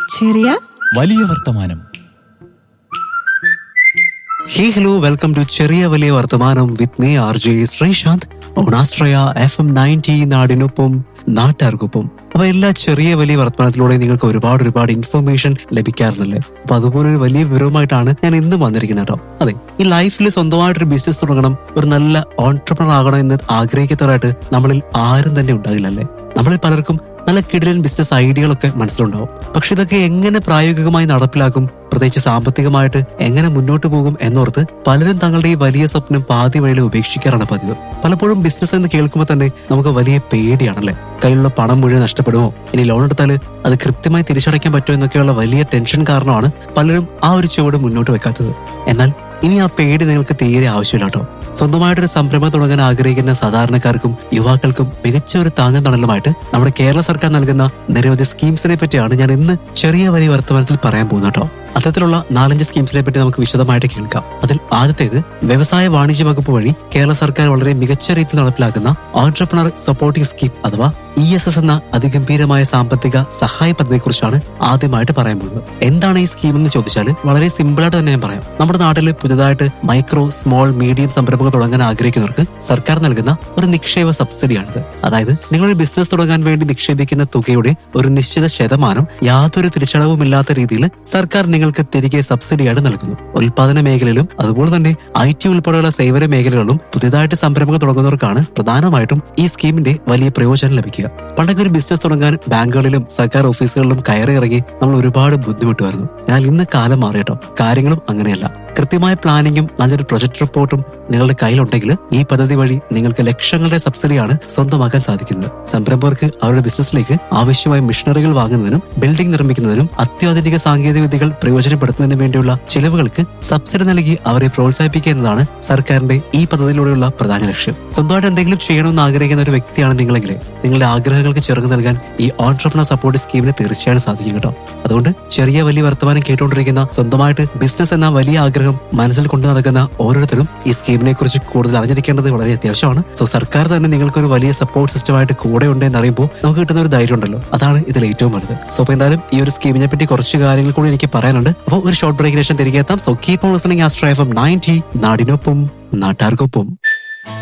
ചെറിയ വലിയ വർത്തമാനം ഹേ ഹലോ വെൽക്കം ടു ചെറിയ വലിയ വർത്തമാനം with me R J Sreesanth ഓണാശ്രയ എഫ് എം നയൻറ്റി നാടിനൊപ്പം നാട്ടുകാർക്കൊപ്പം അപ്പൊ എല്ലാ ചെറിയ വലിയ വർത്തമാനത്തിലൂടെ നിങ്ങൾക്ക് ഒരുപാട് ഒരുപാട് ഇൻഫർമേഷൻ ലഭിക്കാറുണ്ടല്ലേ അപ്പൊ അതുപോലെ ഒരു വലിയ വിവരവുമായിട്ടാണ് ഞാൻ ഇന്ന് വന്നിരിക്കുന്നത് കേട്ടോ അതെ ഈ ലൈഫിൽ സ്വന്തമായിട്ടൊരു ബിസിനസ് തുടങ്ങണം ഒരു നല്ല ഓൺടർപ്രണർ ആകണം എന്ന് ആഗ്രഹിക്കുന്നവരായിട്ട് നമ്മളിൽ ആരും തന്നെ ഉണ്ടാകില്ലല്ലേ നമ്മളിൽ പലർക്കും നല്ല കിടിലൻ ബിസിനസ് ഐഡിയകളൊക്കെ മനസ്സിലുണ്ടാവും പക്ഷെ ഇതൊക്കെ എങ്ങനെ പ്രായോഗികമായി നടപ്പിലാക്കും പ്രത്യേകിച്ച് സാമ്പത്തികമായിട്ട് എങ്ങനെ മുന്നോട്ട് പോകും എന്നോർത്ത് പലരും തങ്ങളുടെ ഈ വലിയ സ്വപ്നം പാതി വഴിയിൽ ഉപേക്ഷിക്കാറാണ് പതിവ് പലപ്പോഴും ബിസിനസ് എന്ന് കേൾക്കുമ്പോൾ തന്നെ നമുക്ക് വലിയ പേടിയാണല്ലേ കയ്യിലുള്ള പണം മുഴുവൻ നഷ്ടപ്പെടുമോ ഇനി ലോൺ എടുത്താൽ അത് കൃത്യമായി തിരിച്ചടയ്ക്കാൻ പറ്റുമോ എന്നൊക്കെയുള്ള വലിയ ടെൻഷൻ കാരണമാണ് പലരും ആ ഒരു ചുവട് മുന്നോട്ട് വെക്കാത്തത് എന്നാൽ ഇനി ആ പേടി നിങ്ങൾക്ക് തീരെ ആവശ്യമില്ല കേട്ടോ സ്വന്തമായിട്ടൊരു സംരംഭം തുടങ്ങാൻ ആഗ്രഹിക്കുന്ന സാധാരണക്കാർക്കും യുവാക്കൾക്കും മികച്ച ഒരു താങ്ങും തണലുമായിട്ട് നമ്മുടെ കേരള സർക്കാർ നൽകുന്ന നിരവധി സ്കീംസിനെ പറ്റിയാണ് ഞാൻ ഇന്ന് ചെറിയ വലിയ വർത്തമാനത്തിൽ പറയാൻ പോകുന്നത് കേട്ടോ അത്തരത്തിലുള്ള നാലഞ്ച് സ്കീംസിനെ പറ്റി നമുക്ക് വിശദമായിട്ട് കേൾക്കാം അതിൽ ആദ്യത്തേത് വ്യവസായ വാണിജ്യ വകുപ്പ് വഴി കേരള സർക്കാർ വളരെ മികച്ച രീതിയിൽ നടപ്പിലാക്കുന്ന ഓൺട്രപ്രണർ സപ്പോർട്ടിംഗ് സ്കീം അഥവാ ഇ എസ് എസ് എന്ന അതിഗംഭീരമായ സാമ്പത്തിക സഹായ പദ്ധതിയെക്കുറിച്ചാണ് ആദ്യമായിട്ട് പറയാൻ പോകുന്നത് എന്താണ് ഈ സ്കീം എന്ന് ചോദിച്ചാൽ വളരെ സിമ്പിൾ ആയിട്ട് തന്നെ ഞാൻ പറയാം നമ്മുടെ നാട്ടിൽ പുതുതായിട്ട് മൈക്രോ സ്മോൾ മീഡിയം സംരംഭങ്ങൾ തുടങ്ങാൻ ആഗ്രഹിക്കുന്നവർക്ക് സർക്കാർ നൽകുന്ന ഒരു നിക്ഷേപ സബ്സിഡിയാണിത് അതായത് നിങ്ങളൊരു ബിസിനസ് തുടങ്ങാൻ വേണ്ടി നിക്ഷേപിക്കുന്ന തുകയുടെ ഒരു നിശ്ചിത ശതമാനം യാതൊരു തിരിച്ചടവുമില്ലാത്ത രീതിയിൽ സർക്കാർ നിങ്ങൾക്ക് തിരികെ സബ്സിഡിയായിട്ട് നൽകുന്നു ഉൽപാദന മേഖലയിലും അതുപോലെ തന്നെ ഐ ടി ഉൾപ്പെടെയുള്ള സേവന മേഖലകളിലും പുതിയതായിട്ട് സംരംഭങ്ങൾ തുടങ്ങുന്നവർക്കാണ് പ്രധാനമായിട്ടും ഈ സ്കീമിന്റെ വലിയ പ്രയോജനം ലഭിക്കുക പണ്ടൊക്കെ ഒരു ബിസിനസ് തുടങ്ങാൻ ബാങ്കുകളിലും സർക്കാർ ഓഫീസുകളിലും കയറി ഇറങ്ങി നമ്മൾ ഒരുപാട് ബുദ്ധിമുട്ടുമായിരുന്നു എന്നാൽ ഇന്ന് കാലം മാറിയട്ടോ കാര്യങ്ങളും അങ്ങനെയല്ല കൃത്യമായ പ്ലാനിങ്ങും നല്ലൊരു പ്രൊജക്ട് റിപ്പോർട്ടും നിങ്ങളുടെ കയ്യിലുണ്ടെങ്കിൽ ഈ പദ്ധതി വഴി നിങ്ങൾക്ക് ലക്ഷങ്ങളുടെ സബ്സിഡിയാണ് സ്വന്തമാക്കാൻ സാധിക്കുന്നത് സംരംഭകർക്ക് അവരുടെ ബിസിനസ്സിലേക്ക് ആവശ്യമായ മിഷനറികൾ വാങ്ങുന്നതിനും ബിൽഡിംഗ് നിർമ്മിക്കുന്നതിനും അത്യാധുനിക സാങ്കേതിക വിദ്യകൾ പ്രയോജനപ്പെടുത്തുന്നതിനും വേണ്ടിയുള്ള ചിലവുകൾക്ക് സബ്സിഡി നൽകി അവരെ പ്രോത്സാഹിപ്പിക്കുക എന്നതാണ് സർക്കാരിന്റെ ഈ പദ്ധതിയിലൂടെയുള്ള പ്രധാന ലക്ഷ്യം സ്വന്തമായിട്ട് എന്തെങ്കിലും ചെയ്യണമെന്ന് ആഗ്രഹിക്കുന്ന ഒരു വ്യക്തിയാണ് നിങ്ങളെങ്കിൽ നിങ്ങളുടെ ആഗ്രഹങ്ങൾക്ക് ചെറുക്ക് നൽകാൻ ഈ ഓൺട്രപ്രണർ സപ്പോർട്ട് സ്കീമിന് തീർച്ചയായും സാധിക്കും കേട്ടോ അതുകൊണ്ട് ചെറിയ വലിയ വർത്തമാനം കേട്ടുകൊണ്ടിരിക്കുന്ന സ്വന്തമായിട്ട് ബിസിനസ് എന്ന വലിയ ആഗ്രഹം മനസ്സിൽ കൊണ്ടു നടക്കുന്ന ഓരോരുത്തരും ഈ സ്കീമിനെ കുറിച്ച് കൂടുതൽ അറിഞ്ഞിരിക്കേണ്ടത് വളരെ അത്യാവശ്യമാണ് സോ സർക്കാർ തന്നെ നിങ്ങൾക്കൊരു വലിയ സപ്പോർട്ട് സിസ്റ്റമായിട്ട് കൂടെ ഉണ്ട് എന്ന് അറിയുമ്പോൾ നമുക്ക് കിട്ടുന്ന ഒരു ധൈര്യം ഉണ്ടല്ലോ അതാണ് ഇതിൽ ഏറ്റവും വലുത് സോ അപ്പൊ എന്തായാലും ഈ ഒരു സ്കീമിനെ പറ്റി കുറച്ച് കാര്യങ്ങൾ കൂടി എനിക്ക് പറയാനുണ്ട് അപ്പോൾ ഒരു ഷോർട്ട് ബ്രേക്കിന് ശേഷം തിരികെ എത്താം സോ കീപ് ഓൺ ലിസണിംഗ് ആസ്ട്രൈഫം നയൻറ്റി നാടിനൊപ്പം നാട്ടാർക്കൊപ്പം